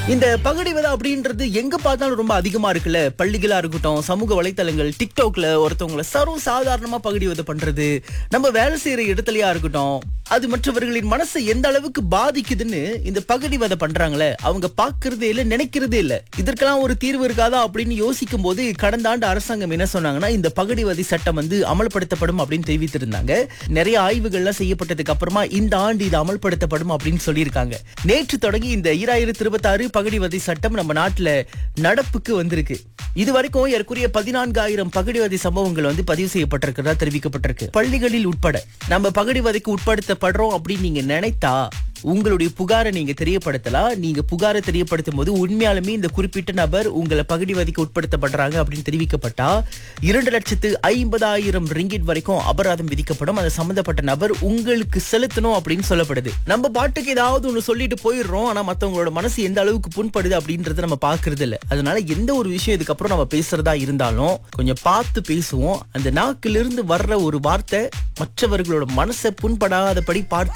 இந்த பகடிவதை அப்படின்றது எங்க பார்த்தாலும் ரொம்ப அதிகமா இருக்குல்ல பள்ளிகளா இருக்கட்டும் சமூக வலைத்தளங்கள் டிக்டாக்ல ஒருத்தவங்களை சர்வ சாதாரணமா பகடிவதை பண்றது நம்ம வேலை செய்யற இடத்துலயா இருக்கட்டும் அது மற்றவர்களின் மனசை எந்த அளவுக்கு பாதிக்குதுன்னு இந்த பகடிவதை பண்றாங்களே அவங்க பாக்குறதே இல்ல நினைக்கிறதே இல்ல இதற்கெல்லாம் ஒரு தீர்வு இருக்காதா அப்படின்னு யோசிக்கும் போது கடந்த ஆண்டு அரசாங்கம் என்ன சொன்னாங்கன்னா இந்த பகடிவதை சட்டம் வந்து அமல்படுத்தப்படும் அப்படின்னு தெரிவித்திருந்தாங்க நிறைய ஆய்வுகள்லாம் செய்யப்பட்டதுக்கு அப்புறமா இந்த ஆண்டு இது அமல்படுத்தப்படும் அப்படின்னு சொல்லியிருக்காங்க நேற்று தொடங்கி இந்த ஈராயிரத்தி இருபத்தாறு பகடிவதை சட்டம் நம்ம நாட்டுல நடப்புக்கு வந்திருக்கு இது வரைக்கும் ஏற்குரிய பதினான்காயிரம் பகடிவதை சம்பவங்கள் வந்து பதிவு செய்யப்பட்டிருக்கிறதா தெரிவிக்கப்பட்டிருக்கு பள்ளிகளில் உட்பட நம்ம பகடிவதைக்கு உட்படுத்தப்படுறோம் அப்படின்னு நீங்க நினைத்தா உங்களுடைய புகாரை நீங்க தெரியப்படுத்தலாம் நீங்க புகாரை தெரியப்படுத்தும் போது உண்மையாலுமே இந்த குறிப்பிட்ட நபர் உங்களை பகடிவதைக்கு உட்படுத்தப்படுறாங்க அப்படின்னு தெரிவிக்கப்பட்டா இரண்டு லட்சத்து ஐம்பதாயிரம் ரிங்கிட் வரைக்கும் அபராதம் விதிக்கப்படும் அது சம்பந்தப்பட்ட நபர் உங்களுக்கு செலுத்தணும் அப்படின்னு சொல்லப்படுது நம்ம பாட்டுக்கு ஏதாவது ஒண்ணு சொல்லிட்டு போயிடுறோம் ஆனா மத்தவங்களோட மனசு எந்த அளவுக்கு புண்படுது அப்படின்றத நம்ம பாக்குறது இல்ல அதனால எந்த ஒரு விஷயம் இதுக்கப்புறம் நம்ம பேசுறதா இருந்தாலும் கொஞ்சம் பார்த்து பேசுவோம் அந்த நாக்கிலிருந்து வர்ற ஒரு வார்த்தை மற்றவர்களோட மனசை புண்படாதபடி பார்த்து